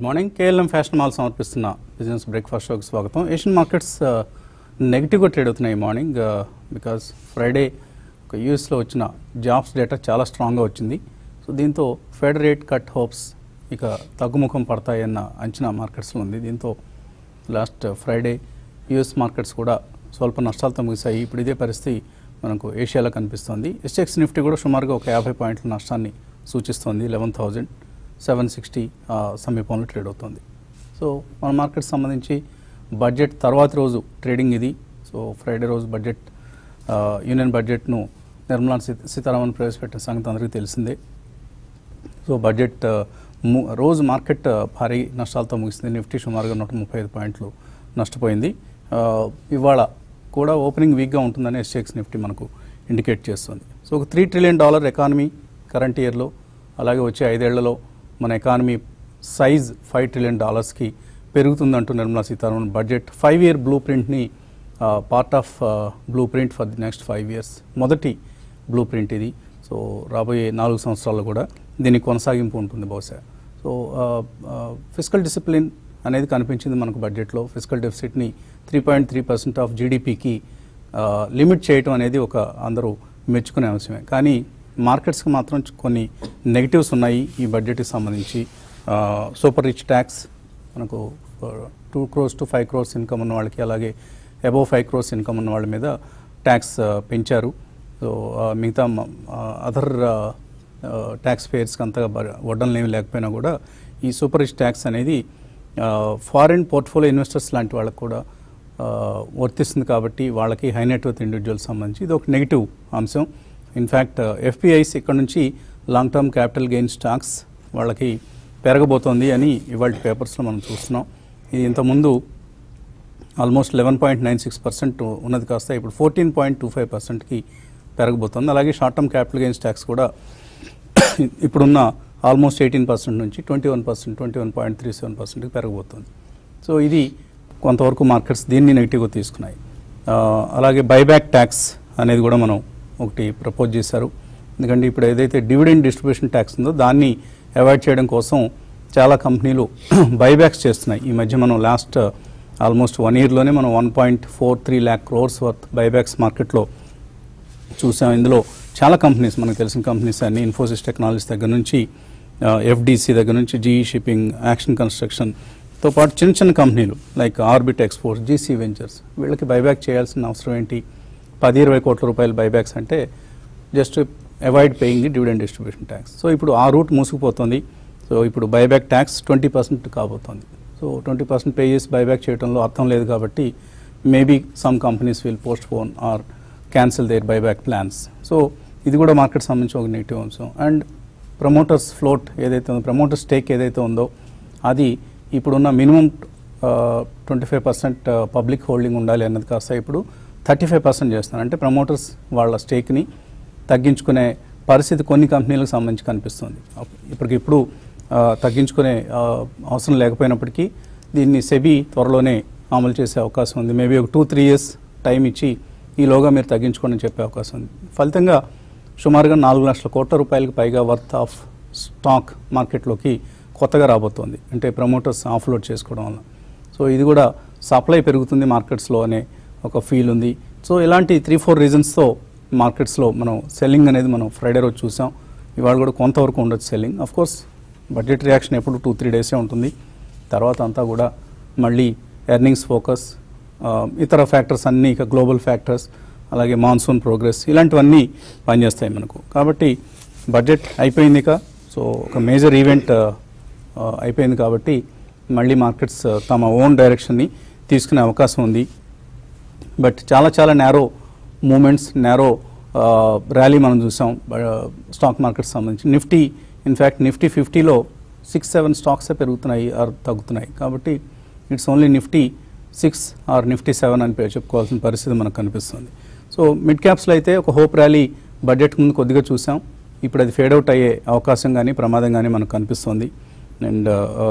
Good morning KLM fashion mall సమర్పిస్తున్న business breakfast షోకి స్వాగతం ఏషియన్ మార్కెట్స్ నెగిటివ్గా ట్రేడ్ అవుతున్నాయి ఈ మార్నింగ్ బికాస్ ఫ్రైడే ఒక యూఎస్లో వచ్చిన జాబ్స్ డేటా చాలా స్ట్రాంగ్గా వచ్చింది సో దీంతో ఫెడ్ రేట్ కట్ హోప్స్ ఇక తగ్గుముఖం పడతాయన్న అంచనా మార్కెట్స్లో ఉంది దీంతో లాస్ట్ ఫ్రైడే యుఎస్ మార్కెట్స్ కూడా స్వల్ప నష్టాలతో ముగిశాయి ఇప్పుడు ఇదే పరిస్థితి మనకు ఏషియాలో కనిపిస్తోంది ఎస్టెక్స్ నిఫ్టీ కూడా సుమారుగా ఒక యాభై పాయింట్ల నష్టాన్ని సూచిస్తోంది లెవెన్ థౌజండ్ సెవెన్ సిక్స్టీ సమీపంలో ట్రేడ్ అవుతుంది సో మన మార్కెట్ సంబంధించి బడ్జెట్ తర్వాతి రోజు ట్రేడింగ్ ఇది సో ఫ్రైడే రోజు బడ్జెట్ ఆ, యూనియన్ బడ్జెట్ను నిర్మలా సీత సీతారామన్ ప్రవేశపెట్టిన సంగతి అందరికీ తెలిసిందే సో బడ్జెట్ ఆ, ము- రోజు మార్కెట్ ఆ, భారీ నష్టాలతో ముగిసింది నిఫ్టీ సుమారుగా నూట ముప్పై ఐదు పాయింట్లు నష్టపోయింది ఆ, ఇవాళ కూడా ఓపెనింగ్ వీక్గా ఉంటుందని ఎస్టెక్స్ నిఫ్టీ మనకు ఇండికేట్ చేస్తుంది సో ఒక three trillion dollar economy current ఇయర్లో అలాగే వచ్చే ఐదేళ్లలో మన ఎకానమీ సైజ్ ఫైవ్ ట్రిలియన్ డాలర్స్కి పెరుగుతుందంటూ Nirmala Sitharaman budget five year blue ప్రింట్ని part of blueprint for the next five years మొదటి బ్లూ ప్రింట్ ఇది సో రాబోయే నాలుగు సంవత్సరాల్లో కూడా దీని కొనసాగింపు ఉంటుంది బహుశా సో ఫిజికల్ డిసిప్లిన్ అనేది కనిపించింది మనకు బడ్జెట్లో ఫిజికల్ డెఫిసిట్ని three point three percent of జీడిపికి లిమిట్ చేయటం అనేది ఒక అందరూ మెచ్చుకునే అంశమే కానీ మార్కెట్స్కి మాత్రం కొన్ని నెగిటివ్స్ ఉన్నాయి ఈ బడ్జెట్కి సంబంధించి సూపర్ రిచ్ ట్యాక్స్ మనకు two crores to five crores income ఉన్న వాళ్ళకి అలాగే అబోవ్ ఫైవ్ క్రోర్స్ ఇన్కమ్ ఉన్న వాళ్ళ మీద ట్యాక్స్ పెంచారు సో ఆ, మిగతా అదర్ ట్యాక్స్ పేయర్స్కి అంతగా బ- వడ్డనలు ఏమి లేకపోయినా కూడా ఈ సూపర్ రిచ్ ట్యాక్స్ అనేది ఫారిన్ పోర్ట్ఫోలియో ఇన్వెస్టర్స్ లాంటి వాళ్ళకి కూడా ఆ, వర్తిస్తుంది కాబట్టి వాళ్ళకి హై నెట్వర్త్ ఇండివిజువల్స్ సంబంధించి ఇది ఒక నెగిటివ్ అంశం ఇన్ఫ్యాక్ట్ ఎఫ్పిఐస్ ఇక్కడ నుంచి long term capital gain stocks వాళ్ళకి పెరగబోతోంది అని ఇవాళ పేపర్స్లో మనం చూస్తున్నాం ఇది ఇంతకుముందు almost eleven point nine six percent ఉన్నది కాస్త ఇప్పుడు ఫోర్టీన్ పాయింట్ టూ ఫైవ్ పర్సెంట్కి పెరగబోతోంది అలాగే short term capital gains tax కూడా ఇప్పుడున్న ఆల్మోస్ట్ ఎయిటీన్ పర్సెంట్ నుంచి twenty one percent twenty one point three seven పర్సెంట్కి పెరగబోతుంది సో ఇది కొంతవరకు మార్కెట్స్ దీన్ని నెగిటివ్గా తీసుకున్నాయి ఆ, అలాగే బైబ్యాక్ ట్యాక్స్ అనేది కూడా మనం ఒకటి ప్రపోజ్ చేశారు ఎందుకంటే ఇప్పుడు ఏదైతే డివిడెండ్ డిస్ట్రిబ్యూషన్ ట్యాక్స్ ఉందో దాన్ని అవాయిడ్ చేయడం కోసం చాలా కంపెనీలు బైబ్యాక్స్ చేస్తున్నాయి ఈ మధ్య మనం లాస్ట్ ఆల్మోస్ట్ వన్ ఇయర్లోనే మనం one point four three lakh crores worth buybacks మార్కెట్లో చూసాం ఇందులో చాలా కంపెనీస్ మనకు తెలిసిన కంపెనీస్ అన్ని ఇన్ఫోసిస్ టెక్నాలజీస్ దగ్గర నుంచి ఎఫ్డిసి దగ్గర నుంచి జీఈ షిప్పింగ్ యాక్షన్ కన్స్ట్రక్షన్తో పాటు చిన్న చిన్న కంపెనీలు like orbit exports GC ventures వీళ్ళకి బైబ్యాక్ చేయాల్సిన అవసరం ఏంటి పది ఇరవై కోట్ల రూపాయల బైబ్యాక్స్ అంటే just avoid paying the dividend distribution tax so ఇప్పుడు ఆ రూట్ మూసుకుపోతుంది సో ఇప్పుడు బైబ్యాక్ ట్యాక్స్ ట్వంటీ పర్సెంట్ కాబోతోంది సో ట్వంటీ పర్సెంట్ పే చేసి బైబ్యాక్ చేయడంలో అర్థం లేదు కాబట్టి maybe some companies will postpone or cancel their buyback plans so ఇది కూడా మార్కెట్ సంబంధించి ఒక నెగిటివ్ అంశం అండ్ ప్రమోటర్స్ ఫ్లోట్ ఏదైతే ఉందో ప్రమోటర్ స్టేక్ ఏదైతే ఉందో అది ఇప్పుడున్న minimum twenty five percent public holding ఉండాలి అన్నది కాస్త ఇప్పుడు థర్టీ ఫైవ్ పర్సెంట్ చేస్తున్నారు అంటే ప్రమోటర్స్ వాళ్ళ స్టేక్ని తగ్గించుకునే పరిస్థితి కొన్ని కంపెనీలకు సంబంధించి కనిపిస్తుంది అప్- ఇప్పటికిప్పుడు ఆ, తగ్గించుకునే ఆ, అవసరం లేకపోయినప్పటికీ దీన్ని సెబీ త్వరలోనే అమలు చేసే అవకాశం ఉంది మేబీ ఒక టూ త్రీ ఇయర్స్ టైం ఇచ్చి ఈలోగా మీరు తగ్గించుకోండి అని చెప్పే అవకాశం ఉంది ఫలితంగా సుమారుగా నాలుగు లక్షల కోట్ల రూపాయలకు పైగా వర్త్ ఆఫ్ స్టాక్ మార్కెట్లోకి కొత్తగా రాబోతోంది అంటే ప్రమోటర్స్ ఆఫ్లోడ్ చేసుకోవడం వల్ల సో ఇది కూడా సప్లై పెరుగుతుంది మార్కెట్స్లో అనే ఒక ఫీల్ ఉంది సో ఇలాంటి త్రీ ఫోర్ రీజన్స్తో మార్కెట్స్లో మనం సెల్లింగ్ అనేది మనం ఫ్రైడే రోజు చూసాం ఇవాళ కూడా కొంతవరకు ఉండొచ్చు selling of course budget reaction ఎప్పుడు టూ త్రీ డేసే ఉంటుంది తర్వాత అంతా కూడా మళ్ళీ ఎర్నింగ్స్ ఫోకస్ ఇతర ఫ్యాక్టర్స్ అన్నీ ఇక గ్లోబల్ ఫ్యాక్టర్స్ అలాగే మాన్సూన్ ప్రోగ్రెస్ ఇలాంటివన్నీ పనిచేస్తాయి మనకు కాబట్టి బడ్జెట్ అయిపోయింది ఇక సో ఒక మేజర్ ఈవెంట్ అయిపోయింది కాబట్టి మళ్ళీ మార్కెట్స్ తమ ఓన్ డైరెక్షన్ని తీసుకునే అవకాశం ఉంది బట్ చాలా చాలా నేరో మూమెంట్స్ నేరో ర్యాలీ మనం చూసాం స్టాక్ మార్కెట్ సంబంధించి నిఫ్టీ ఇన్ఫ్యాక్ట్ నిఫ్టీ ఫిఫ్టీలో సిక్స్ సెవెన్ స్టాక్సే పెరుగుతున్నాయి ఆర్ తగ్గుతున్నాయి కాబట్టి it's only Nifty six or Nifty seven అని పేరు చెప్పుకోవాల్సిన పరిస్థితి మనకు కనిపిస్తుంది సో మిడ్ క్యాప్స్లో అయితే ఒక హోప్ ర్యాలీ బడ్జెట్ ముందు కొద్దిగా చూసాం ఇప్పుడు అది ఫేడ్ అవుట్ అయ్యే అవకాశం కానీ ప్రమాదం కానీ మనకు కనిపిస్తుంది అండ్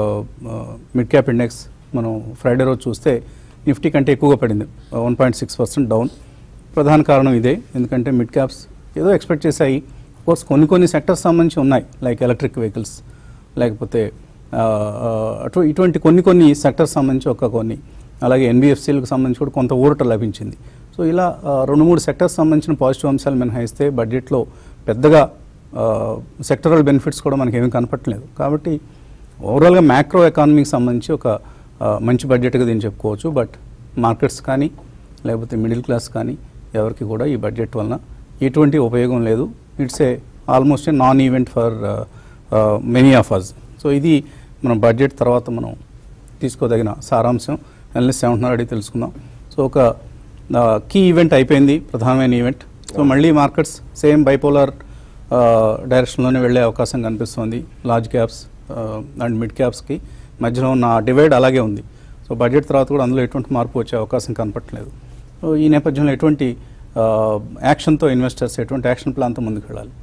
మిడ్ క్యాప్ ఇండెక్స్ మనం ఫ్రైడే రోజు చూస్తే నిఫ్టీ కంటే ఎక్కువగా పడింది one point six percent down ప్రధాన కారణం ఇదే ఎందుకంటే మిడ్ క్యాప్స్ ఏదో ఎక్స్పెక్ట్ చేశాయి కోర్స్ కొన్ని కొన్ని సెక్టర్స్ సంబంధించి ఉన్నాయి లైక్ ఎలక్ట్రిక్ వెహికల్స్ లేకపోతే ఆ, ఆ, అటు ఇటువంటి కొన్ని కొన్ని సెక్టర్స్ సంబంధించి ఒక కొన్ని అలాగే ఎన్బిఎఫ్సీలకు సంబంధించి కూడా కొంత ఊరట లభించింది సో ఇలా ఆ, రెండు మూడు సెక్టర్స్ సంబంధించిన పాజిటివ్ అంశాలు మినహాయిస్తే బడ్జెట్లో పెద్దగా సెక్టరల్ బెనిఫిట్స్ కూడా మనకి ఏమీ కనపట్లేదు కాబట్టి ఓవరాల్గా మ్యాక్రో ఎకానమీకి సంబంధించి ఒక ఆ, మంచి బడ్జెట్గా దీన్ని చెప్పుకోవచ్చు బట్ మార్కెట్స్ కానీ లేకపోతే మిడిల్ క్లాస్ కానీ ఎవరికి కూడా ఈ బడ్జెట్ వలన ఎటువంటి ఉపయోగం లేదు it's a almost a non event for many of us so ఇది మనం బడ్జెట్ తర్వాత మనం తీసుకోదగిన సారాంశం ఎనలిస్ట్ ఏమంటున్నారు అడిగి తెలుసుకుందాం సో ఒక కీ ఈవెంట్ అయిపోయింది ప్రధానమైన ఈవెంట్ సో మళ్ళీ మార్కెట్స్ సేమ్ బైపోలార్ డైరెక్షన్లోనే వెళ్ళే అవకాశం కనిపిస్తుంది లార్జ్ క్యాప్స్ అండ్ మిడ్ క్యాప్స్కి మధ్యలో ఉన్న డివైడ్ అలాగే ఉంది సో బడ్జెట్ తర్వాత కూడా అందులో ఎటువంటి మార్పు వచ్చే అవకాశం కనపట్లేదు సో ఈ నేపథ్యంలో ఎటువంటి యాక్షన్తో ఇన్వెస్టర్స్ ఎటువంటి యాక్షన్ ప్లాన్తో ముందుకు వెళ్ళాలి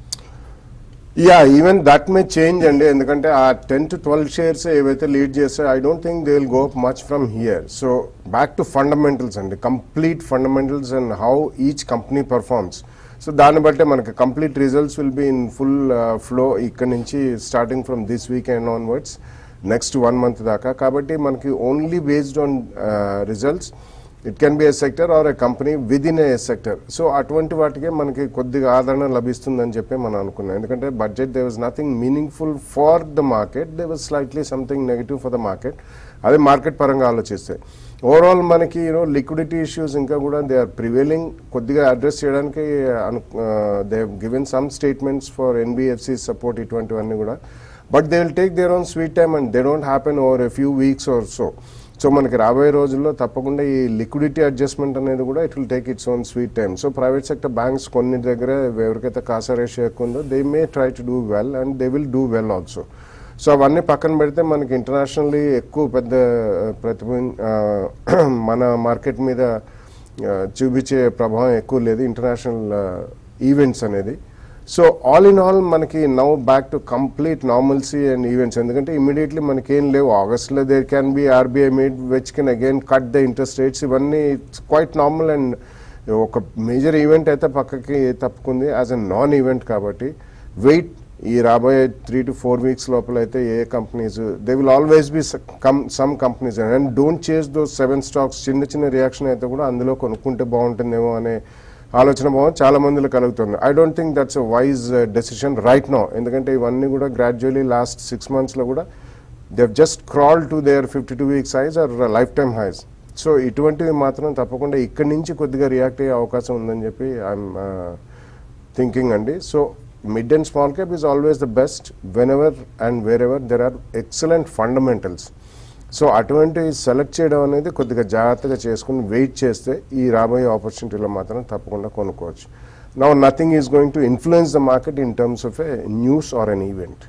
yeah even that may change అండి ఎందుకంటే ఆ టెన్ టు ట్వెల్వ్ షేర్స్ ఏవైతే లీడ్ చేస్తాయో I don't think they will go up much from here so back to fundamentals అండి complete fundamentals and how each company performs so దాన్ని బట్టే మనకి complete results will be in full flow ఇక్కడ నుంచి starting from this week and onwards next one month దాకా కాబట్టి మనకి only based on results it can be a sector or a company with in a sector so అటువంటి వాటికే మనకి కొద్దిగా ఆదరణ లభిస్తుందని చెప్పి మనం అనుకున్నాం ఎందుకంటే budget they was nothing meaningful for the market they was slightly something negative for the market అదే మార్కెట్ పరంగా ఆలోచిస్తే ఓవరాల్ మనకి యూనో లిక్విడిటీ ఇష్యూస్ ఇంకా కూడా దే ఆర్ ప్రివేలింగ్ కొద్దిగా అడ్రస్ చేయడానికి they given some statements for NBFC support ఇటువంటివన్నీ కూడా but they will take their own sweet time and they don't happen over a few weeks or so so మనకి రాబోయే రోజుల్లో తప్పకుండా ఈ లిక్విడిటీ అడ్జస్ట్మెంట్ అనేది కూడా it will take its own sweet time so private sector banks కొన్ని దగ్గర ఎవరికైతే కాసా రేషియో ఎక్కువ ఉందో they may try to do well and they will do well also so అవన్నీ పక్కన పెడితే మనకి ఇంటర్నేషనల్లీ ఎక్కువ పెద్ద ప్రతిబి మన మార్కెట్ మీద ఆ, చూపించే ప్రభావం ఎక్కువ లేదు ఇంటర్నేషనల్ ఈవెంట్స్ అనేది సో ఆల్ ఇన్ ఆల్ మనకి now back to complete normalcy and events ఎందుకంటే ఇమీడియట్లీ మనకి ఏం లేవు ఆగస్ట్లో there can be RBI meet which can again cut the interest rates ఇవన్నీ ఇట్స్ క్వైట్ నార్మల్ అండ్ ఒక మేజర్ ఈవెంట్ అయితే పక్కకి తప్పుకుంది యాజ్ అ నాన్ ఈవెంట్ కాబట్టి వెయిట్ ఈ రాబోయే త్రీ టు ఫోర్ వీక్స్ లోపల అయితే ఏ companies they will always be some companies and don't chase those seven stocks చిన్న చిన్న రియాక్షన్ అయితే కూడా అందులో కొనుక్కుంటే బాగుంటుందేమో అనే ఆలోచన భావం చాలా మందిలో కలుగుతుంది I don't think that's a wise decision right no ఎందుకంటే ఇవన్నీ కూడా గ్రాడ్యువలీ లాస్ట్ సిక్స్ మంత్స్లో కూడా they've just crawl to their fifty two weeks highs or lifetime highs so ఇటువంటివి మాత్రం తప్పకుండా ఇక్కడి నుంచి కొద్దిగా రియాక్ట్ అయ్యే అవకాశం ఉందని చెప్పి ఐఎమ్ థింకింగ్ అండి so mid and small cap is always the best whenever and wherever there are excellent fundamentals so అటువంటి సెలెక్ట్ చేయడం అనేది కొద్దిగా జాగ్రత్తగా చేసుకుని వెయిట్ చేస్తే ఈ రాబోయే ఆపర్చునిటీలో మాత్రం తప్పకుండా కొనుక్కోవచ్చు now nothing is going to influence the market in terms of a news or an event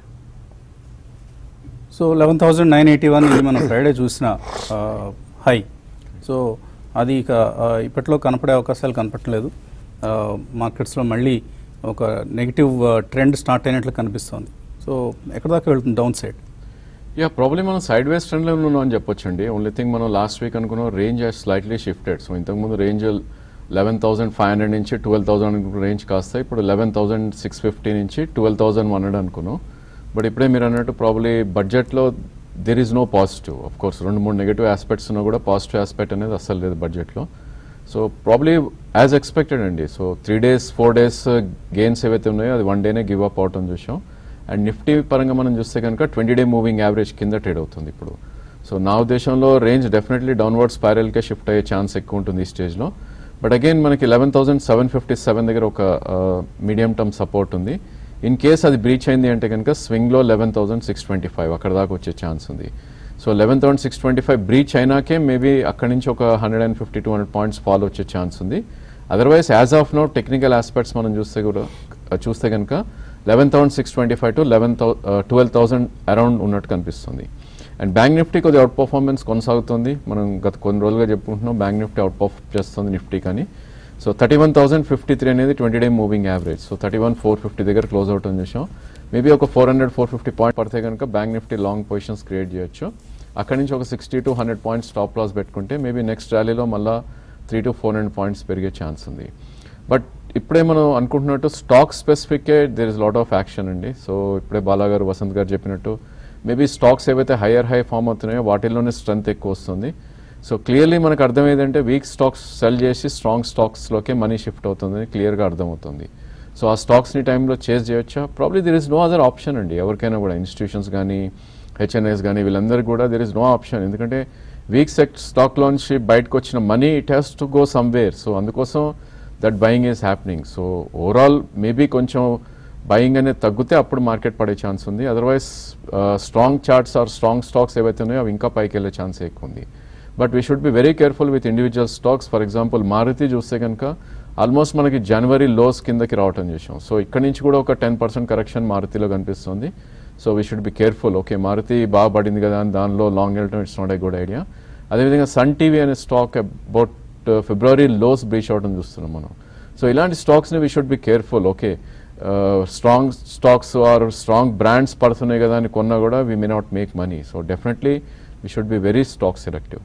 so eleven thousand nine eighty one ఇది మనం ఫ్రైడే చూసిన హై సో అది ఇక ఆ, ఇప్పట్లో కనపడే అవకాశాలు కనపట్లేదు మార్కెట్స్లో మళ్ళీ ఒక నెగిటివ్ ట్రెండ్ స్టార్ట్ అయినట్లు కనిపిస్తోంది సో ఎక్కడ దాకా వెళ్తుంది డౌన్ సైడ్ యా ప్రాబ్లమ్ మనం సైడ్ వేస్ ట్రెండ్లో ఉన్నాం అని చెప్పొచ్చండి ఓన్లీ థింగ్ మనం లాస్ట్ వీక్ అనుకున్నాం రేంజ్ స్లైట్లీ షిఫ్టెడ్ సో ఇంతకుముందు range eleven thousand five hundred నుంచి ట్వెల్వ్ థౌసండ్ రేంజ్ కాస్త ఇప్పుడు లెవెన్ థౌసండ్ సిక్స్ ఫిఫ్టీ నుంచి ట్వెల్వ్ థౌసండ్ వన్ హండ్రెడ్ అనుకున్నాం బట్ ఇప్పుడే మీరు అన్నట్టు ప్రాబ్లీ బడ్జెట్లో there is no positive of course రెండు మూడు నెగిటివ్ ఆస్పెక్ట్స్ ఉన్నా కూడా పాజిటివ్ ఆస్పెక్ట్ అనేది అస్సలు లేదు బడ్జెట్లో సో ప్రాబ్లీ యాజ్ ఎక్స్పెక్టెడ్ అండి so three days four days gains ఏవైతే ఉన్నాయో అది వన్ డేనే గివ్ అప్ అవటం చూసాం అండ్ నిఫ్టీ పరంగా మనం చూస్తే కనుక ట్వంటీ డే మూవింగ్ యావరేజ్ కింద ట్రేడ్ అవుతుంది ఇప్పుడు సో నా ఉద్దేశంలో రేంజ్ డెఫినెట్లీ డౌన్వర్డ్ స్పైరల్కే షిఫ్ట్ అయ్యే ఛాన్స్ ఎక్కువ ఉంటుంది ఈ స్టేజ్లో బట్ అగైన్ మనకి eleven thousand seven fifty seven దగ్గర ఒక మీడియం టర్మ్ సపోర్ట్ ఉంది ఇన్ కేస్ అది బ్రీచ్ అయింది అంటే కనుక స్వింగ్లో eleven thousand six twenty five అక్కడ దాకా వచ్చే ఛాన్స్ ఉంది so eleven thousand six twenty five breach అయినాకే మేబీ అక్కడి నుంచి ఒక hundred and fifty two hundred points fall వచ్చే ఛాన్స్ ఉంది otherwise as of now technical aspects మనం చూస్తే కూడా చూస్తే కనుక eleven thousand six twenty five to eleven థౌ ట్వెల్వ్ థౌసండ్ అరౌండ్ ఉన్నట్టు కనిపిస్తుంది అండ్ బ్యాంక్ నిఫ్టీ కొద్దిగా అవుట్ పర్ఫార్మెన్స్ కొనసాగుతుంది మనం గత కొన్ని రోజులుగా చెప్పుకుంటున్నాం బ్యాంక్ నిఫ్టీ అవుట్ పర్ఫార్మ్ చేస్తుంది నిఫ్టీ కానీ so thirty one thousand fifty three అనేది twenty day moving average so thirty one four fifty దగ్గర క్లోజ్ అవుట్ అని చూసాం మేబీ ఒక four hundred four fifty point పడితే కనుక bank Nifty long positions create చేయొచ్చు అక్కడి నుంచి ఒక sixty to hundred points stop loss పెట్టుకుంటే మేబీ నెక్స్ట్ ర్యాలీలో మళ్ళీ three to four hundred points పెరిగే ఛాన్స్ ఉంది బట్ ఇప్పుడే మనం అనుకుంటున్నట్టు స్టాక్ స్పెసిఫిక్కే there is lot of action అండి సో ఇప్పుడే బాలా గారు వసంత్ గారు చెప్పినట్టు మేబీ స్టాక్స్ ఏవైతే హయ్యర్ హై ఫామ్ అవుతున్నాయో వాటిల్లోనే స్ట్రెంత్ ఎక్కువ వస్తుంది సో క్లియర్లీ మనకు అర్థం ఏంటంటే వీక్ స్టాక్స్ సెల్ చేసి స్ట్రాంగ్ స్టాక్స్లోకే మనీ షిఫ్ట్ అవుతుందని క్లియర్గా అర్థమవుతుంది సో ఆ స్టాక్స్ని టైంలో చేజ్ చేయొచ్చా probably there is no other option అండి ఎవరికైనా కూడా ఇన్స్టిట్యూషన్స్ కానీ హెచ్ఎన్ఎస్ కానీ వీళ్ళందరికీ కూడా దెర్ ఇస్ నో ఆప్షన్ ఎందుకంటే వీక్ సెక్ట్ స్టాక్లోంచి బయటకు వచ్చిన money it has to go somewhere so అందుకోసం that buying is happening so overall maybe కొంచెం బయింగ్ అనేది తగ్గితే అప్పుడు మార్కెట్ పడే ఛాన్స్ ఉంది otherwise strong charts or strong stocks ఏవైతే ఉన్నాయో అవి ఇంకా పైకి వెళ్ళే ఛాన్స్ ఎక్కువ ఉంది but we should be very careful with individual stocks for example Maruti చూస్తే కనుక ఆల్మోస్ట్ మనకి జనవరి లోస్ కిందకి రావటం చేసాం సో ఇక్కడ నుంచి కూడా ఒక టెన్ పర్సెంట్ కరెక్షన్ మారుతిలో కనిపిస్తుంది so we should be careful okay Maruti బాగా పడింది కదా అని దానిలో లాంగ్ వెళ్ళటం it's not a good idea అదేవిధంగా సన్ టీవీ అనే stock about February lows breach అవడం చూస్తున్నాం మనం సో ఇలాంటి స్టాక్స్ని we should be careful okay strong stocks are strong brands పడుతున్నాయి కదా అని కొన్నా కూడా we may not make money so definitely we should be very stock selective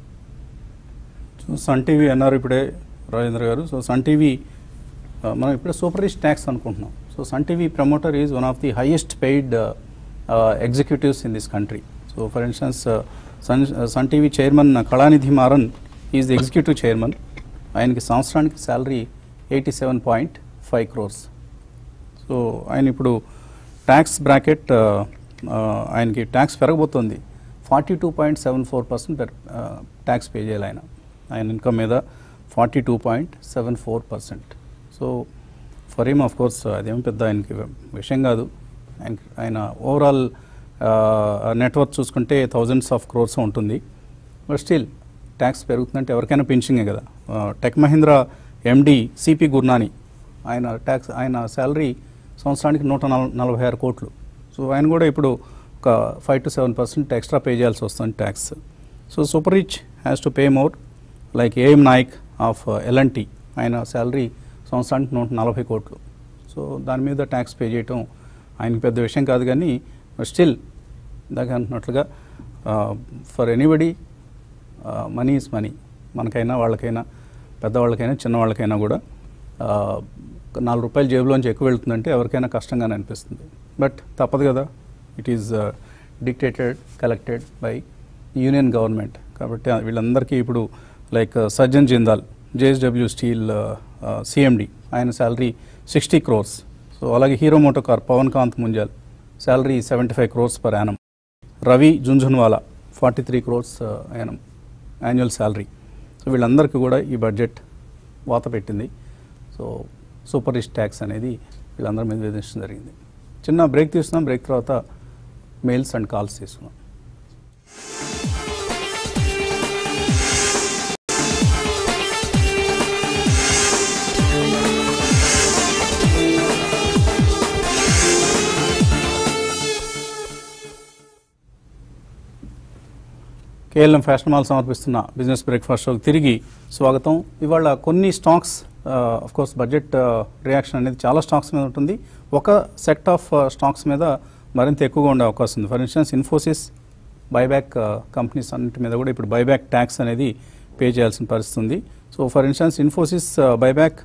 so Sun TV అన్నారు ఇప్పుడే రాజేంద్ర గారు సో సన్ టీవీ ఆ, మనం ఇప్పుడే సూపర్ రిచ్ ట్యాక్స్ అనుకుంటున్నాం so Sun TV promoter is one of the highest paid executives in this country so for instance Sun Sun TV chairman Kalanidhi Maran is the executive chairman ఆయనకి సంవత్సరానికి salary eighty seven point five crores so ఆయన ఇప్పుడు tax bracket ఆయనకి tax పెరగబోతోంది forty two point seven four percent tax pay చేయాలి ఆయన ఆయన income మీద forty two point seven four percent so for him of course అదేం పెద్ద ఆయనకి విషయం కాదు ఆయన ఆయన ఓవరాల్ నెట్వర్క్ చూసుకుంటే థౌజండ్స్ ఆఫ్ క్రోర్స్ ఉంటుంది బట్ స్టిల్ ట్యాక్స్ పెరుగుతుందంటే ఎవరికైనా పెన్షింగే కదా Tech Mahindra MD CP Gurnani ఆయన ట్యాక్స్ ఆయన శాలరీ సంవత్సరానికి నూట నల నలభై ఆరు కోట్లు సో ఆయన కూడా ఇప్పుడు ఒక five to seven percent extra pay చేయాల్సి వస్తుంది tax so super rich has to pay more like AM Naik of L and T ఆయన శాలరీ సంవత్సరానికి నూట నలభై కోట్లు సో దాని మీద ట్యాక్స్ పే చేయటం ఆయనకి పెద్ద విషయం కాదు కానీ స్టిల్ ఇందాక అంటున్నట్లుగా for anybody money is money మనకైనా వాళ్ళకైనా పెద్దవాళ్ళకైనా చిన్నవాళ్ళకైనా కూడా ఆ, ఒక నాలుగు రూపాయలు జేబులోంచి ఎక్కువ వెళ్తుందంటే ఎవరికైనా కష్టంగానే అనిపిస్తుంది బట్ తప్పదు కదా it is dictated collected by union government కాబట్టి ఆ వీళ్ళందరికీ ఇప్పుడు like Sajjan Jindal JSW steel CMD ఆయన శాలరీ సిక్స్టీ క్రోర్స్ సో అలాగే Hero MotoCorp Pawan Kant Munjal salary seventy five crores per annum Ravi Jhunjhunwala forty three crores annum annual salary so వీళ్ళందరికీ కూడా ఈ బడ్జెట్ వాత పెట్టింది సో సూపర్ రిచ్ ట్యాక్స్ అనేది వీళ్ళందరి మీద విధించడం జరిగింది చిన్న బ్రేక్ తీసుకున్నాం బ్రేక్ తర్వాత మెయిల్స్ అండ్ కాల్స్ తీసుకున్నాం కేఎల్ఎం ఫ్యాషన్ మాల్ సమర్పిస్తున్న బిజినెస్ బ్రేక్ఫాస్ట్ షోకి తిరిగి స్వాగతం ఇవాళ కొన్ని stocks of course budget reaction అనేది చాలా స్టాక్స్ మీద ఉంటుంది ఒక సెట్ ఆఫ్ స్టాక్స్ మీద మరింత ఎక్కువగా ఉండే అవకాశం ఉంది for instance Infosys buyback companies అన్నిటి మీద కూడా ఇప్పుడు బైబ్యాక్ ట్యాక్స్ అనేది పే చేయాల్సిన పరిస్థితి ఉంది so for instance Infosys buyback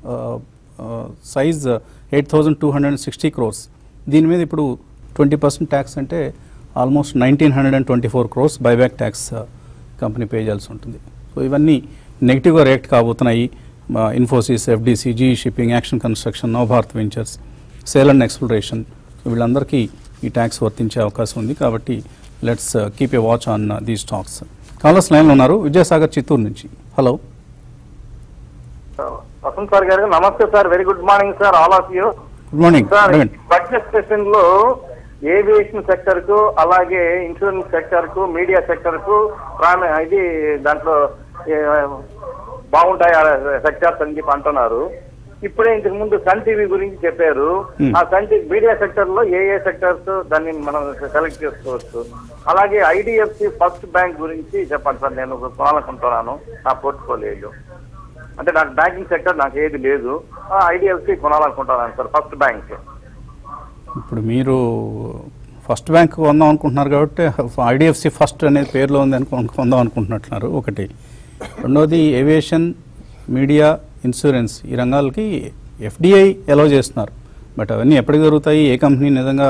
size eight thousand two hundred and sixty crores దీని మీద ఇప్పుడు ట్వంటీ పర్సెంట్ ట్యాక్స్ అంటే almost nineteen hundred and twenty four crores buyback tax company pay చేయాల్సి ఉంటుంది సో ఇవన్నీ నెగిటివ్గా రియాక్ట్ కాబోతున్నాయి Infosys FDC G shipping action construction Navbharat ventures sale and exploration so వీళ్ళందరికీ ఈ ట్యాక్స్ వర్తించే అవకాశం ఉంది కాబట్టి let's keep a watch on the stocks callers లైన్లో ఉన్నారు విజయసాగర్ చిత్తూరు నుంచి హలో వసంత్ సార్ గారు నమస్తే sir very good morning sir all of you good morning sir budget session లో ఏవియేషన్ సెక్టర్ కు అలాగే ఇన్సూరెన్స్ సెక్టర్ కు మీడియా సెక్టర్ కు ప్రాణ ఇది దాంట్లో ఏ, బాగుంటాయి సెక్టర్స్ అని చెప్పి అంటున్నారు ఇప్పుడే ఇంతకు ముందు సన్ టీవీ గురించి చెప్పారు Hmm. ఆ సన్ టీవీ మీడియా సెక్టర్ లో ఏ ఏ సెక్టర్స్ దాన్ని మనం సెలెక్ట్ చేసుకోవచ్చు అలాగే ఐడిఎఫ్సి ఫస్ట్ బ్యాంక్ గురించి చెప్పండి సార్ నేను కొనాలనుకుంటున్నాను నా పోర్ట్ఫోలియోలో అంటే నాకు బ్యాంకింగ్ సెక్టర్ నాకు ఏది లేదు ఐడిఎఫ్సి కొనాలనుకుంటున్నాను సార్ ఫస్ట్ బ్యాంక్ ఇప్పుడు మీరు ఫస్ట్ బ్యాంక్ కొందాం అనుకుంటున్నారు కాబట్టి ఐడిఎఫ్సి ఫస్ట్ అనేది పేరులో ఉంది అనుకో కొందాం అనుకుంటున్నట్టున్నారు ఒకటి రెండోది ఏవియేషన్ మీడియా ఇన్సూరెన్స్ ఈ రంగాలకి ఎఫ్డిఐ అలౌ చేస్తున్నారు బట్ అవన్నీ ఎప్పటికి జరుగుతాయి ఏ కంపెనీ నిజంగా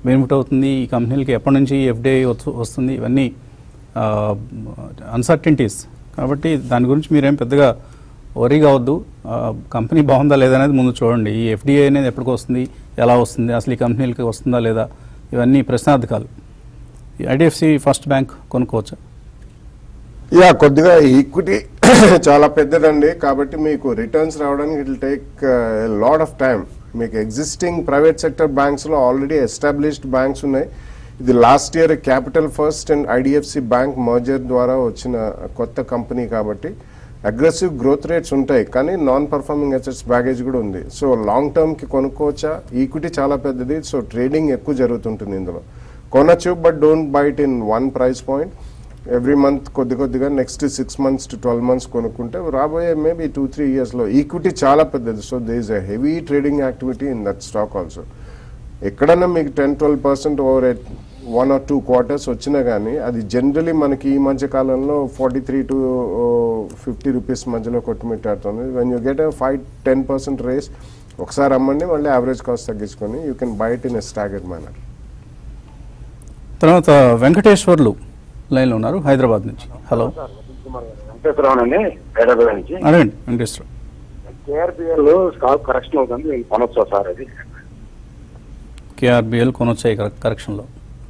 బెనిఫిట్ అవుతుంది ఈ కంపెనీలకి ఎప్పటి నుంచి ఎఫ్డిఐ వస్తుంది ఇవన్నీ అన్సర్టెంటీస్ కాబట్టి దాని గురించి మీరేం పెద్దగా వరీ కావద్దు ఆ, కంపెనీ బాగుందా లేదా అనేది ముందు చూడండి ఈ ఎఫ్డిఐ అనేది ఎప్పటికి వస్తుంది ఎలా వస్తుంది అసలు ఈ కంపెనీలకి వస్తుందా లేదా ఇవన్నీ ప్రశ్నార్థకాలు ఐడిఎఫ్సి ఫస్ట్ బ్యాంక్ కొనుక్కోవచ్చా యా కొద్దిగా ఈక్విటీ చాలా పెద్దదండి కాబట్టి మీకు రిటర్న్స్ రావడానికి it will take lot of time మీకు ఎగ్జిస్టింగ్ ప్రైవేట్ సెక్టర్ బ్యాంక్స్ లో ఆల్రెడీ ఎస్టాబ్లిష్డ్ బ్యాంక్స్ ఉన్నాయి ఇది last year capital first and IDFC bank merger ద్వారా వచ్చిన కొత్త కంపెనీ కాబట్టి అగ్రెసివ్ గ్రోత్ రేట్స్ ఉంటాయి కానీ నాన్ పర్ఫార్మింగ్ అసెట్స్ బ్యాగేజ్ కూడా ఉంది సో లాంగ్ టర్మ్ కి కొనుక్కోవచ్చా ఈక్విటీ చాలా పెద్దది సో ట్రేడింగ్ ఎక్కువ జరుగుతుంటుంది ఇందులో కొనొచ్చు but don't bite in one price point every month కొద్ది కొద్దిగా next six months to twelve months కొనుక్కుంటే రాబోయే మేబీ టూ త్రీ ఇయర్స్లో ఈక్విటీ చాలా పెద్దది so they is a heavy trading activity in that stock also ఎక్కడన్నా మీకు ten twelve percent over one or two quarters వచ్చినా కానీ అది జనరలీ మనకి ఈ మధ్య కాలంలో forty three to fifty rupees మధ్యలో కొట్టుమిట్టాడుతుంది when you get five ten percent rise ఒకసారి అమ్మండి మళ్ళీ యావరేజ్ కాస్ట్ తగ్గించుకొని you can bite in a staggered manner తర్వాత వెంకటేశ్వర్లు లైన్లో ఉన్నారు హైదరాబాద్ నుంచి హలో వెంకటేశ్వరరావు అండి హైదరాబాద్ నుంచి అడగండి వెంకటేశ్వర కేఆర్బిఎల్ స్టాక్ కరెక్షన్ అవుతుంది నేను కొనొచ్చా సార్ అది కేఆర్బిఎల్ కొనొచ్చాయి కరెక్షన్లో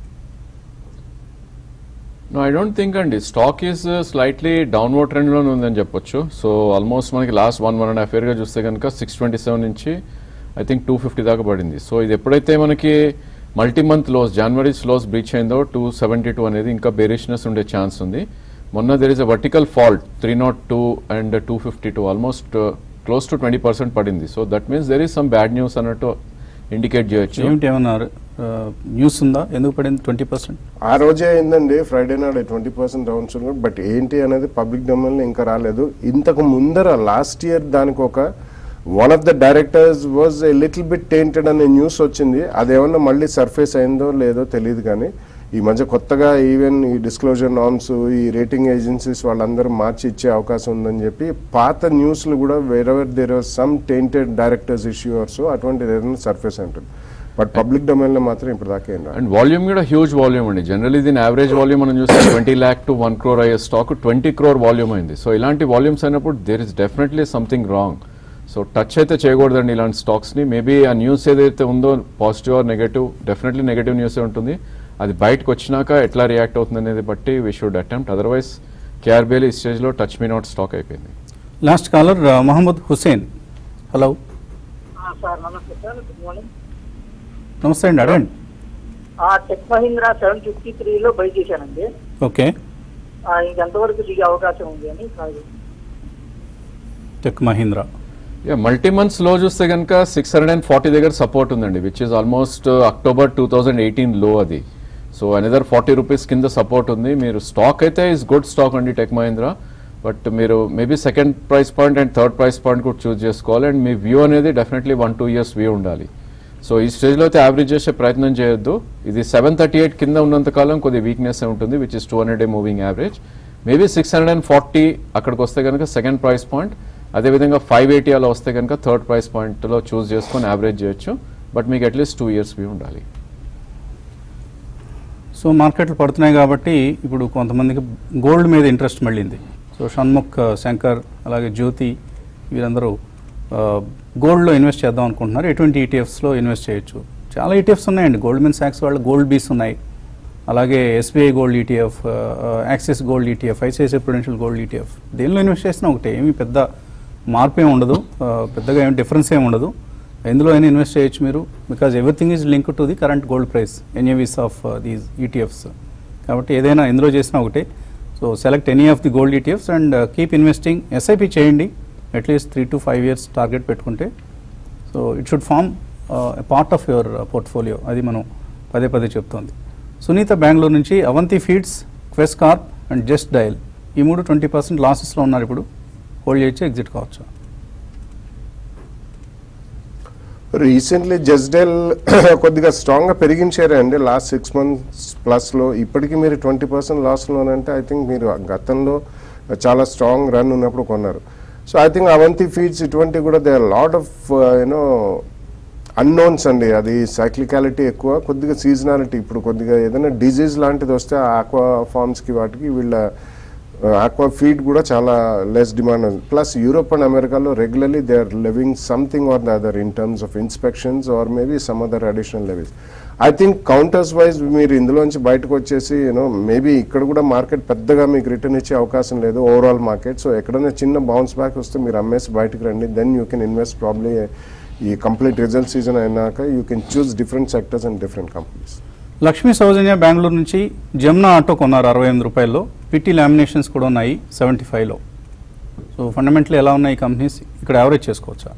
నో ఐ డోంట్ థింక్ అండి స్టాక్ ఈస్ స్లైట్లీ డౌన్వర్డ్ ట్రెండ్లోనే ఉందని చెప్పొచ్చు సో ఆల్మోస్ట్ మనకి last one one and half ఇయర్గా చూస్తే కనుక సిక్స్ ట్వంటీ సెవెన్ నుంచి ఐ థింక్ టూ ఫిఫ్టీ దాకా పడింది సో ఇది ఎప్పుడైతే మనకి multi month lows January lows breach అయిందో టూ సెవెంటీ టూ అనేది ఇంకా బేరిష్నెస్ ఉండే ఛాన్స్ ఉంది మొన్న there is a vertical fault three not two and two fifty two almost close to twenty percent పడింది so that means there is some bad news అన్నట్టు indicate చేయొచ్చు ఏమిటి ఏమన్నారు న్యూస్ ఉందా ఎందుకు పడింది ట్వంటీ పర్సెంట్ ఆ రోజే అయిందండి ఫ్రైడే నాడు ట్వంటీ పర్సెంట్ డౌన్స్ బట్ ఏంటి అనేది పబ్లిక్ డొమైన్ ఇంకా రాలేదు ఇంతకు ముందర లాస్ట్ ఇయర్ దానికి ఒక one of the directors was a little bit tainted అనే న్యూస్ వచ్చింది అదేమన్నా మళ్ళీ సర్ఫేస్ అయిందో లేదో తెలియదు కానీ ఈ మధ్య కొత్తగా ఈవెన్ ఈ డిస్క్లోజర్ నార్మ్స్ ఈ రేటింగ్ ఏజెన్సీస్ వాళ్ళందరూ మార్చి ఇచ్చే అవకాశం ఉందని చెప్పి పాత న్యూస్లు కూడా wherever there are some tainted directors issue ఆర్స్ అటువంటిది ఏదైనా సర్ఫేస్ అంటుంది బట్ పబ్లిక్ డొమైన్లో మాత్రం ఇప్పుడు దాకా ఏం రాలేదు అండ్ వాల్యూమ్ కూడా హ్యూజ్ వాల్యూమ్ అండి జనరల్లీ దీని యావరేజ్ వాల్యూమ్ మనం చూస్తే twenty lakh to one crore అయ్యే స్టాక్ ట్వంటీ క్రోర్ వాల్యూమ్ అయింది సో ఇలాంటి వాల్యూమ్స్ అయినప్పుడు there is definitely something wrong so touch అయితే చేయకూడదండి ఇలాంటి స్టాక్స్ని మేబీ ఆ న్యూస్ ఏదైతే ఉందో positive or negative definitely negative న్యూసే ఉంటుంది అది బయటకు వచ్చినాక ఎట్లా రియాక్ట్ అవుతుంది అనేది బట్టి we should attempt otherwise KRBL ఈ స్టేజ్లో టచ్ మీ నాట్ స్టాక్ అయిపోయింది last caller Mohammad Hussain hello sir నమస్తే సార్ గుడ్ మార్నింగ్ నమస్తే అండి అడగండి టెక్ మహీంద్రా సెవెన్ ఫిఫ్టీ త్రీలో బై చేశానండి ఓకే ఆ, ఇంకెంతవరకు దిగే అవకాశం ఉంది అని కాదు Tech Mahindra yeah multi months లో చూస్తే కనుక సిక్స్ హండ్రెడ్ అండ్ ఫార్టీ దగ్గర సపోర్ట్ ఉందండి which is almost October two thousand eighteen లో అది సో అనదర్ ఫార్టీ రూపీస్ కింద సపోర్ట్ ఉంది మీరు స్టాక్ అయితే ఇస్ గుడ్ స్టాక్ అండి టెక్ మహీంద్రా బట్ మీరు maybe second price point and third price point కూడా చూస్ చేసుకోవాలి అండ్ మీ వ్యూ అనేది definitely one two years view ఉండాలి సో ఈ స్టేజ్లో అయితే యావరేజ్ చేసే ప్రయత్నం చేయొద్దు ఇది సెవెన్ థర్టీ ఎయిట్ కింద ఉన్నంత కాలం కొద్ది వీక్నెస్ ఉంటుంది which is two hundred day moving average maybe six hundred and forty అక్కడికి వస్తే కనుక సెకండ్ ప్రైస్ పాయింట్ అదేవిధంగా ఫైవ్ ఎయిటీ అలా వస్తే కనుక థర్డ్ ప్రైస్ పాయింట్లో చూస్ చేసుకొని యావరేజ్ చేయొచ్చు బట్ మీకు అట్లీస్ట్ టూ ఇయర్స్ వ్యూ ఉండాలి సో మార్కెట్లు పడుతున్నాయి కాబట్టి ఇప్పుడు కొంతమందికి గోల్డ్ మీద ఇంట్రెస్ట్ మళ్ళీంది సో షణ్ముఖ్ ఆ, శంకర్ అలాగే జ్యోతి వీరందరూ ఆ, గోల్డ్లో ఇన్వెస్ట్ చేద్దాం అనుకుంటున్నారు ఎటువంటి ఈటీఎఫ్స్లో ఇన్వెస్ట్ చేయొచ్చు చాలా ఈటీఎఫ్స్ ఉన్నాయండి గోల్డ్మెన్ సాక్స్ వాళ్ళు గోల్డ్ బీస్ ఉన్నాయి అలాగే SBI gold ETF axis gold ETF ICICI prudential gold ETF దేనిలో ఇన్వెస్ట్ చేసినా ఒకటే ఏమీ పెద్ద మార్పు ఏమి ఉండదు ఆ, పెద్దగా ఏమి డిఫరెన్స్ ఏమి ఉండదు ఎందులో అయినా ఇన్వెస్ట్ చేయొచ్చు మీరు because everything is link to the current gold price NAVs of these ETFs కాబట్టి ఏదైనా ఎందులో చేసినా ఒకటే so select any of the gold ETFs and keep investing SIP చేయండి at least three to five years target పెట్టుకుంటే so it should form part of your portfolio అది మనం పదే పదే చెప్తోంది సునీత బెంగళూరు నుంచి Avanti feeds Quess Corp and Just Dial ఈ మూడు ట్వంటీ పర్సెంట్ లాసెస్లో ఉన్నారు ఇప్పుడు హోల్డ్ చేయొచ్చు ఎగ్జిట్ కావచ్చు రీసెంట్లీ జస్డెల్ కొద్దిగా స్ట్రాంగ్గా పెరిగించారే అండి లాస్ట్ సిక్స్ మంత్స్ ప్లస్లో ఇప్పటికీ మీరు ట్వంటీ పర్సెంట్ లాస్లోనంటే ఐ థింక్ మీరు గతంలో చాలా స్ట్రాంగ్ రన్ ఉన్నప్పుడు కొన్నారు so I think Avanti feeds ఇటువంటి కూడా they lot of you know unknowns అండి అది సైక్లికాలిటీ ఎక్కువ కొద్దిగా సీజనాలిటీ ఇప్పుడు కొద్దిగా ఏదైనా డిజీజ్ లాంటిది వస్తే ఆక్వా ఫార్మ్స్కి వాటికి వీళ్ళ ఆక్వా ఫీడ్ కూడా చాలా less demand plus Europe and అమెరికాలో regularly they are living something or the other in terms of inspections or maybe some other additional levels I think counters wise మీరు ఇందులోంచి బయటకు వచ్చేసి యూనో మేబీ ఇక్కడ కూడా market పెద్దగా మీకు రిటర్న్ ఇచ్చే అవకాశం లేదు ఓవరాల్ మార్కెట్ సో ఎక్కడైనా చిన్న బౌన్స్ బ్యాక్ వస్తే మీరు అమ్మేసి బయటకు రండి then you can invest probably ఈ కంప్లీట్ రిజల్ట్ సీజన్ అయినాక you can choose different sectors and different companies Lakshmi Soujanya Bengaluru నుంచి జమునా ఆటో కొన్నారు అరవై ఎనిమిది రూపాయల్లో పిటి లామినేషన్స్ కూడా ఉన్నాయి సెవెంటీ ఫైవ్లో సో ఫండమెంటల్ ఎలా ఉన్నాయి కంపెనీస్ ఇక్కడ యావరేజ్ చేసుకోవచ్చా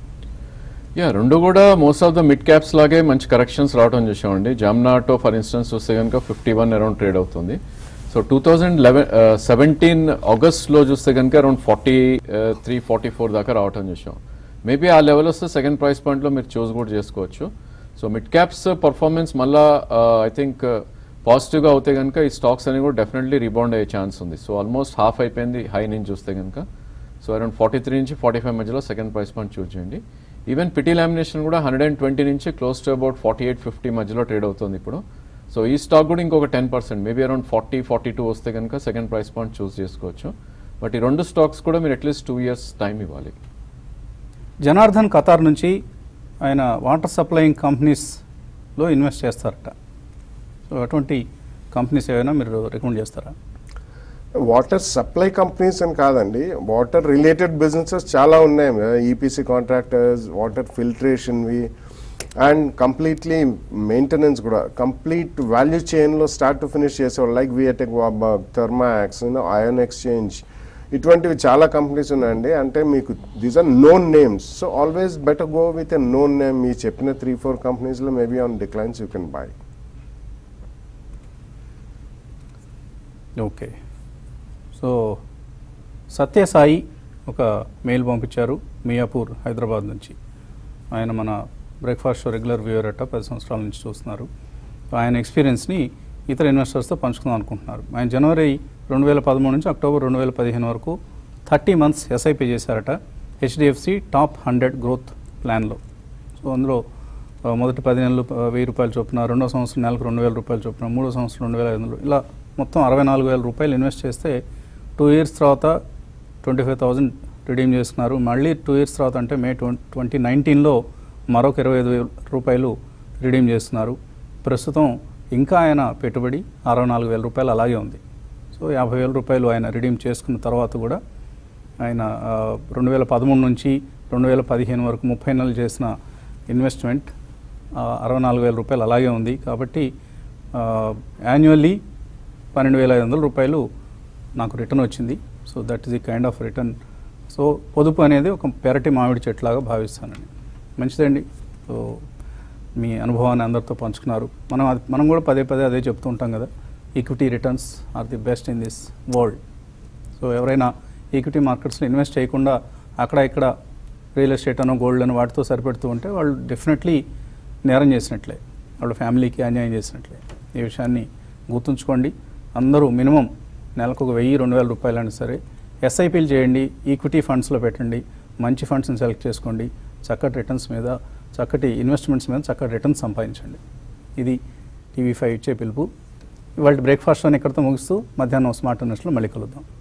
యా రెండు కూడా most of the mid caps లాగే మంచి కరెక్షన్స్ రావడం చూసామండి జామ్నా ఆటో ఫర్ ఇన్స్టెన్స్ చూస్తే కనుక ఫిఫ్టీ వన్ అరౌండ్ ట్రేడ్ అవుతుంది so two thousand eleven seventeen ఆగస్ట్లో చూస్తే కనుక around forty three forty four దాకా రావటం చూసాం మేబీ ఆ లెవెల్ వస్తే సెకండ్ ప్రైస్ పాయింట్లో మీరు చూస్ కూడా చేసుకోవచ్చు సో మిడ్ క్యాప్స్ పర్ఫార్మెన్స్ మళ్ళా ఐ థింక్ పాజిటివ్గా అవుతే కనుక ఈ స్టాక్స్ అనేవి కూడా డెఫినెట్లీ రిబౌండ్ అయ్యే ఛాన్స్ ఉంది సో ఆల్మోస్ట్ హాఫ్ అయిపోయింది హై నుంచి చూస్తే కనుక సో అరౌండ్ ఫార్టీ త్రీ నుంచి ఫార్టీ ఫైవ్ మధ్యలో సెకండ్ ప్రైస్ పాయింట్ చూస్ చేయండి ఈవెన్ పిటి లామినేషన్ కూడా హండ్రెడ్ అండ్ ట్వంటీ నుంచి close to about forty eight fifty మధ్యలో ట్రేడ్ అవుతుంది ఇప్పుడు సో ఈ స్టాక్ కూడా ఇంకొక ten percent maybe around forty forty two వస్తే కనుక సెకండ్ ప్రైస్ పాయింట్ చూస్ చేసుకోవచ్చు బట్ ఈ రెండు స్టాక్స్ కూడా మీరు అట్లీస్ట్ టూ ఇయర్స్ టైం ఇవ్వాలి జనార్దన్ ఖతార్ నుంచి ఆయన వాటర్ సప్లయింగ్ కంపెనీస్లో ఇన్వెస్ట్ చేస్తారట సో అటువంటి కంపెనీస్ ఏవైనా మీరు రికమెండ్ చేస్తారా వాటర్ సప్లై కంపెనీస్ అని కాదండి వాటర్ రిలేటెడ్ బిజినెసెస్ చాలా ఉన్నాయి ఈపీసీ కాంట్రాక్టర్స్ వాటర్ ఫిల్టరేషన్వి అండ్ కంప్లీట్లీ మెయింటెనెన్స్ కూడా కంప్లీట్ వాల్యూ చైన్లో స్టార్ట్ టు ఫినిష్ చేసేవాళ్ళు like VA Tech Wabag Thermax ion exchange ఇటువంటివి చాలా కంపెనీస్ ఉన్నాయండి అంటే మీకు these are known names so always better go with a known name మీ చెప్పిన త్రీ ఫోర్ కంపెనీస్లో maybe on declines you can buy okay so Satyasai ఒక మెయిల్ పంపించారు మియాపూర్ హైదరాబాద్ నుంచి ఆయన మన బ్రేక్ఫాస్ట్ షో రెగ్యులర్ వ్యూయర్ అట్ట పది సంవత్సరాల నుంచి చూస్తున్నారు ఆయన ఎక్స్పీరియన్స్ని ఇతర ఇన్వెస్టర్స్తో పంచుకుందాం అనుకుంటున్నారు ఆయన జనవరి రెండు వేల పదమూడు నుంచి అక్టోబర్ రెండు వేల పదిహేను వరకు థర్టీ మంత్స్ ఎస్ఐపి చేశారట హెచ్డిఎఫ్సి టాప్ హండ్రెడ్ గ్రోత్ ప్లాన్లో సో అందులో ఆ, మొదటి పది నెలలు ఆ, వెయ్యి రూపాయలు చొప్పున రెండో సంవత్సరం నెలకు రెండు వేల రూపాయలు చొప్పున మూడో సంవత్సరం రెండు వేల ఐదు వందలు ఇలా మొత్తం అరవై నాలుగు వేల రూపాయలు ఇన్వెస్ట్ చేస్తే టూ ఇయర్స్ తర్వాత ట్వంటీ ఫైవ్ థౌజండ్ రిడీమ్ చేసుకున్నారు మళ్ళీ టూ ఇయర్స్ తర్వాత అంటే మే ట్వంటీ ట్వంటీ నైన్టీన్లో మరొక ఇరవై ఐదు వేల రూపాయలు రిడీమ్ చేస్తున్నారు ప్రస్తుతం ఇంకా ఆయన పెట్టుబడి అరవై నాలుగు వేల రూపాయలు అలాగే ఉంది సో యాభై వేల రూపాయలు ఆయన రిడీమ్ చేసుకున్న తర్వాత కూడా ఆయన రెండు వేల పదమూడు నుంచి రెండు వేల పదిహేను వరకు ముప్పై నెలలు చేసిన ఇన్వెస్ట్మెంట్ ఆ, అరవై నాలుగు వేల రూపాయలు అలాగే ఉంది కాబట్టి యాన్యువల్లీ పన్నెండు వేల ఐదు వందల రూపాయలు నాకు రిటర్న్ వచ్చింది so that is the kind of return so పొదుపు అనేది ఒక పెరటి మామిడి చెట్లాగా భావిస్తానండి మంచిదండి సో మీ అనుభవాన్ని అందరితో పంచుకున్నారు మనం అది మనం కూడా పదే పదే అదే చెప్తూ ఉంటాం కదా equity returns are the best in this world so ఎవరైనా ఈక్విటీ మార్కెట్స్లో ఇన్వెస్ట్ చేయకుండా అక్కడ ఇక్కడ రియల్ ఎస్టేట్ అనో గోల్డ్ అనో వాటితో సరిపెడుతూ ఉంటే వాళ్ళు డెఫినెట్లీ నేరం చేసినట్లే వాళ్ళ ఫ్యామిలీకి అన్యాయం చేసినట్లే ఈ విషయాన్ని గుర్తుంచుకోండి అందరూ మినిమం నెలకు ఒక వెయ్యి రెండు వేల రూపాయలైనా సరే ఎస్ఐపీలు చేయండి ఈక్విటీ ఫండ్స్లో పెట్టండి మంచి ఫండ్స్ని సెలెక్ట్ చేసుకోండి చక్కటి రిటర్న్స్ మీద చక్కటి ఇన్వెస్ట్మెంట్స్ మీద చక్కటి రిటర్న్స్ సంపాదించండి ఇది టీవీ ఫైవ్ ఇచ్చే పిలుపు ఇవాళ బ్రేక్ఫాస్ట్ అని ఇక్కడితో ముగిస్తూ మధ్యాహ్నం స్మార్ట్ న్యూస్లో మళ్ళీ కలుద్దాం